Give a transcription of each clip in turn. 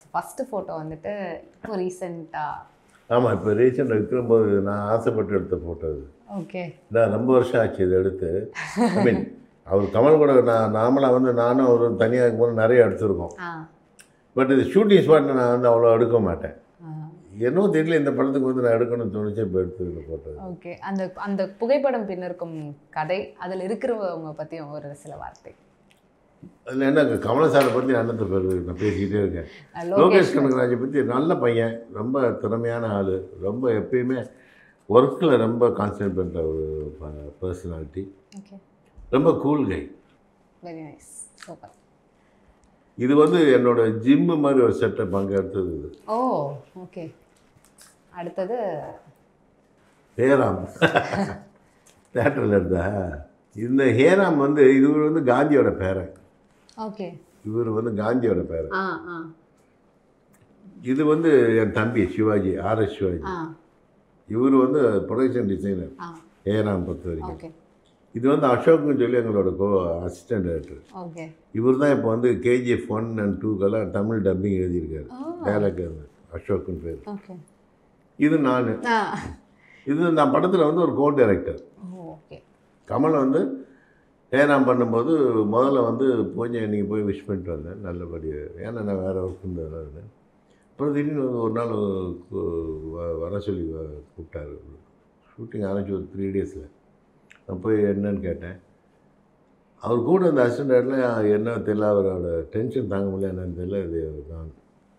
First photo வந்துட்டு இப்போ ரீசெண்டாக ஆமாம் இப்போ ரீசெண்டாக விற்கும்போது நான் ஆசைப்பட்டு எடுத்த ஃபோட்டோ இது ஓகே நான் ரொம்ப வருஷம் ஆச்சு இதை எடுத்து ஐ மீன் அவர் கமல் கூட நான் நார்மலாக வந்து நானும் அவரும் தனியாக இருக்கும்போது நிறைய எடுத்திருக்கோம் ஆ பட் இது ஷூட்டிங் ஸ்பாட்டில் நான் வந்து அவ்வளோ எடுக்க மாட்டேன் ஆ என்னவோ தெரியல இந்த படத்துக்கு வந்து நான் எடுக்கணும்னு தோணுச்சு இப்போ எடுத்து இந்த ஃபோட்டோ ஓகே அந்த அந்த புகைப்படம் பின்னிருக்கும் கதை அதில் இருக்கிறவங்க பற்றி ஒரு சில வார்த்தை அதில் என்ன கமல சாரை பற்றி அண்ணத்தை பேர் நான் பேசிக்கிட்டே இருக்கேன் அஹ் லோகேஷ் லோகேஷ் கனகராஜை பற்றி நல்ல பையன் ரொம்ப திறமையான ஆள் ரொம்ப எப்பயுமே ஒர்க்கில் ரொம்ப கான்சன்ட்ரேட் பண்ணுற ஒரு பர்சனாலிட்டி ஓகே ரொம்ப cool guy very nice super இது வந்து என்னோட ஜிம்மு மாதிரி ஒரு செட்டப் அங்கே எடுத்தது இது ஓ ஓகே அடுத்தது ஹேராம் தேட்டரில் எடுத்தா இந்த ஹேராம் வந்து இவர் வந்து காந்தியோட பேரன் ஓகே இவர் வந்து காந்தியோட பேரன் ஆ ஆ இது வந்து என் தம்பி சிவாஜி ஆர்எஸ் சிவாஜி ஆ இவர் வந்து ப்ரொடக்ஷன் டிசைனர் ஆ ஹேராம் பொறுத்த வரைக்கும் ஓகே இது வந்து அசோக்னு சொல்லி எங்களோட கோ அசிஸ்டன்ட் டேரக்டர் ஓகே இவர் தான் இப்போ வந்து கேஜிஎஃப் ஒன் அண்ட் டூக்கெல்லாம் தமிழ் டப்பிங் எழுதியிருக்காரு ஓ டேலக் அசோக்குன்னு பேர் ஓகே இது நான் ஆ இது நான் படத்தில் வந்து ஒரு co director oh okay Kamal வந்து ஏனாம் பண்ணும்போது முதல்ல வந்து பூஜை இன்னைக்கு போய் விஷ் பண்ணிட்டு வந்தேன் நல்லபடி ஏன்னா நான் வேறு ஒர்க் இருந்ததுனால அப்புறம் திடீர்னு வந்து ஒரு நாள் கு- வ- வர சொல்லி வ- கூப்பிட்டாரு ஷூட்டிங் ஆரம்பிச்சு ஒரு த்ரீ டேஸில் நான் போய் என்னன்னு கேட்டேன் அவர் கூட அந்த அசிஸ்டண்ட்டில் என்ன தெரியல அவரோட டென்ஷன் தாங்க முடியல என்னன்னு தெரியல இது நான்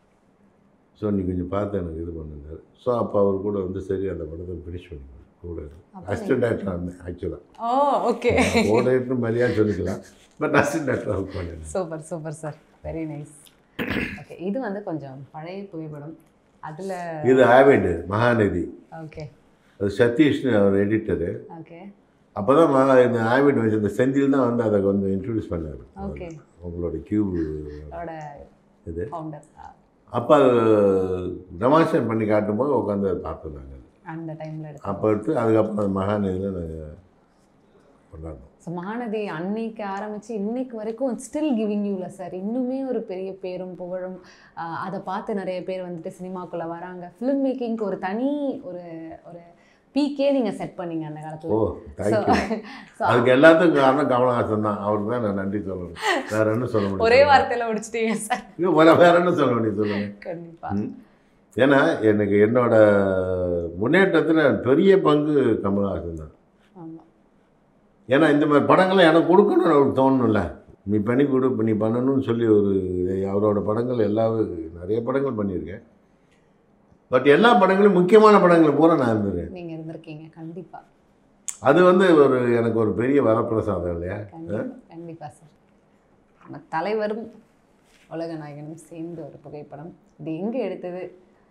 ஸோ நீ கொஞ்சம் பார்த்து எனக்கு இது பண்ணுங்க ஸோ அப்போ அவர் கூட வந்து சரி அந்த படத்தை ஃபினிஷ் பண்ணிக்கணும் கூட அசிஸ்டன்ட் டேரக்டர் இருந்தேன் ஆக்சுவலாக ஓ ஓகே கோடைட்னு மரியாதை சொல்லிக்கலாம் பட் அசிஸ்டன்ட் டேரக்டர் ஒர்க் பண்ணேன் super super sir very nice okay இது வந்து கொஞ்சம் பழைய புகைப்படம் அதில் இது ஆவிடு மகாநதி ஓகே அது சதீஷ்னு அவர் எடிட்டரு ஓகே அப்போ தான் மகா இந்த ஆவிட் வச்சு இந்த செந்தில் தான் வந்து அதை கொஞ்சம் இன்ட்ரடியூஸ் பண்ணார் ஓகே உங்களோட கியூப் அதோட இது ஃபவுண்டர் அப்போ டெமான்ஸ்ட்ரேட் பண்ணி காட்டும்போது உட்காந்து அதை பார்த்தோம் நாங்கள் அந்த டைமில் எடுத்தோம் அப்போ எடுத்து அதுக்கப்புறம் அந்த மகாநதியில் நாங்கள் கொண்டாடணும் ஸோ மகாநதி அன்னைக்கு ஆரம்பித்து இன்னைக்கு வரைக்கும் ஸ்டில் கிவிங் யூல சார் இன்னுமே ஒரு பெரிய பேரும் புகழும் ஆஹ் அதை பார்த்து நிறைய பேர் வந்துட்டு சினிமாக்குள்ளே வராங்க ஃபிலிம் மேக்கிங்க்கு ஒரு தனி ஒரு ஒரு பீக்கே நீங்கள் செட் பண்ணீங்க அந்த ஓ காலத்தில் ஸோ தேங்க்யூ ஸோ அதுக்கு எல்லாத்துக்கும் காரணம் கமலஹாசன் தான் அவருக்கு தான் நான் நன்றி சொல்லணும் வேற என்ன சொல்ல முடியும் ஒரே வார்த்தையில் முடிச்சிட்டீங்க சார் ஐயோ, வேற வேற என்ன சொல்ல முடியும் சொல்லுங்க கண்டிப்பாக ம். ஏன்னா எனக்கு என்னோட முன்னேற்றத்தில் பெரிய பங்கு கமலஹாசன் தான் ஆமாம் ஏன்னா இந்த மாதிரி படங்களை எனக்கு கொடுக்கணும்னு அவருக்கு தோணணும்ல நீ பண்ணி கொடு நீ பண்ணணும்னு சொல்லி ஒரு அவரோட படங்கள் எல்லா நிறைய படங்கள் பண்ணியிருக்கேன் பட் எல்லா படங்களும் முக்கியமான படங்கள் பூரா நான் இருந்திருக்கேன் நீங்கள் இருந்திருக்கீங்க கண்டிப்பாக அது வந்து ஒரு எனக்கு ஒரு பெரிய வரப்பிரசாதம் இல்லையா கண்டிப்பாக கண்டிப்பாக சார் நம்ம தலைவரும் உலக நாயகனும் சேர்ந்து ஒரு புகைப்படம் இது எங்கே எடுத்தது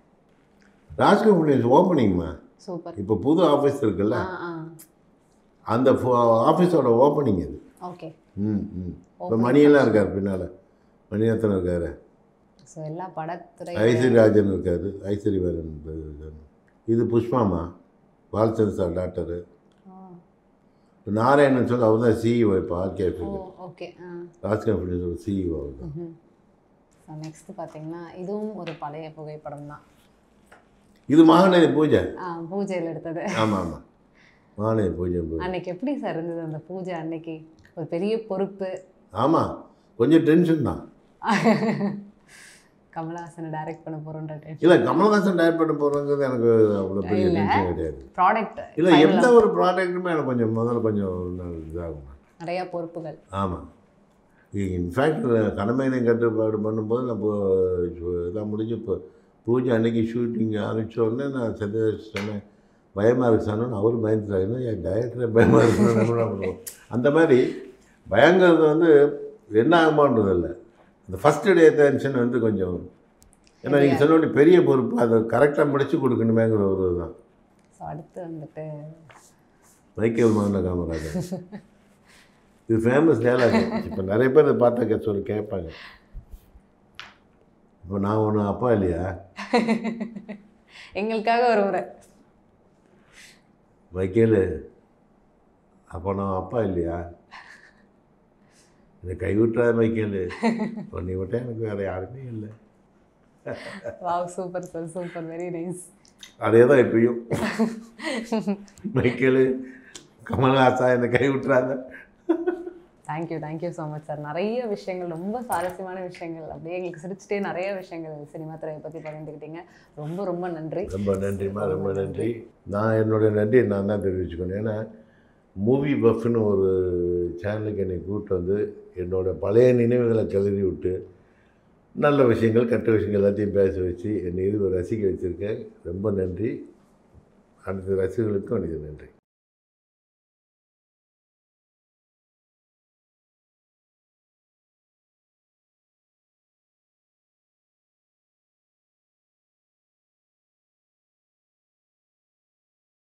ராஜ்கமல் ஓப்பனிங்மா சூப்பர் இப்போ புது ஆஃபீஸ் இருக்குல்ல ஆ ஆ அந்த ஆஃபீஸோட ஓப்பனிங் இது ஓகே ம் ம் இப்போ மணியெல்லாம் இருக்கார் பின்னால் மணிரத்னம் இருக்கார் ஸோ எல்லா படத்துறை ஐஸ்வரி ராஜன் இருக்காரு ஐஸ்வரி வேலன் இருக்காரு இது புஷ்பாமா பாலச்சந்திர சார் டாக்டரு இப்போ நாராயணன் சொல்லி அவர் தான் சிஇஓ இப்போ ஆர்கே ஓ ஓகே ஆ ராஜ்கமல் ஃபிலிம்ஸோட சிஇஓ அவர் தான் ஸோ நெக்ஸ்ட் பார்த்தீங்கன்னா இதுவும் ஒரு பழைய புகைப்படம் தான் இது மகாநதி பூஜை ஆ பூஜையில் எடுத்தது ஆமாம் ஆமாம் மகாநதி பூஜை பூஜை அன்னைக்கு எப்படி சார் இருந்தது அந்த பூஜை அன்னைக்கு ஒரு பெரிய பொறுப்பு ஆமாம் கொஞ்சம் டென்ஷன் தான் கமலஹாசனை டைரக்ட் பண்ண போகிறோன்ற இல்லை கமல்ஹாசன் டயர் பண்ண போகிறோங்கிறது எனக்கு அவ்வளோ பெரிய இல்ல. டென்ஷன் கிடையாது ப்ராடக்ட் இல்லை எந்த ஒரு ப்ராடக்ட்டுமே எனக்கு கொஞ்சம் முதல்ல கொஞ்சம் ஒரு நாள் இதாகும் நிறையா பொறுப்புகள் ஆமாம் இன்ஃபேக்ட் கடமையினை கட்டுப்பாடு பண்ணும்போது நான் இப்போ இதெல்லாம் முடிஞ்சு இப்போ பூஜை அன்னைக்கு ஷூட்டிங் ஆரம்பிச்ச உடனே நான் சத்யராஜ் சொன்னேன் பயமாக இருக்கு சொன்னேன் அவரும் பயந்துட்டாரு என்ன என் டயரக்டரே பயமாக இருக்கு அந்த மாதிரி பயங்கிறது வந்து என்ன ஆகுமான்றது இல்லை அந்த ஃபஸ்ட்டு டே டென்ஷன் வந்து கொஞ்சம் ஏன்னா நீங்கள் சொன்ன உடனே பெரிய பொறுப்பு அதை கரெக்டாக முடிச்சு கொடுக்கணுமேங்கிற ஒரு இதுதான் ஸோ அடுத்து வந்துட்டு மைக்கேல் மகன காமராஜர் இது ஃபேமஸ் டேலாக் இப்போ நிறைய பேர் இதை பார்த்தா கே சொல்லி கேட்பாங்க இப்போ நான் ஒன்றும் அப்பா இல்லையா எங்களுக்காக ஒரு முறை மைக்கேல் அப்போ நான் அப்பா இல்லையா இதை கைவிட்டுறாத மைக்கேல் உன்னை விட்டா எனக்கு வேறு யாருமே இல்லை wow super sir super very nice அதே தான் இப்பயும் மைக்கேலு கமல்ஹாசா என்னை கை விட்டுறாங்க thank you thank you so much sir நிறைய விஷயங்கள் ரொம்ப சுவாரஸ்யமான விஷயங்கள் அப்படியே எங்களுக்கு சிரிச்சிட்டே நிறைய விஷயங்கள் சினிமா துறையை பற்றி பகிர்ந்துக்கிட்டீங்க ரொம்ப ரொம்ப நன்றி ரொம்ப நன்றிம்மா ரொம்ப நன்றி நான் என்னுடைய நன்றியை நான் தான் தெரிவிச்சுக்கணும் ஏன்னா மூவி பஃப்னு ஒரு சேனலுக்கு என்னை கூப்பிட்டு வந்து என்னோட பழைய நினைவுகளை கிளறி விட்டு நல்ல விஷயங்கள் கெட்ட விஷயங்கள் எல்லாத்தையும் பேச வச்சு என்னை இது ரசிக்க வச்சுருக்கேன் ரொம்ப நன்றி அடுத்த ரசிகர்களுக்கும் எனக்கு நன்றி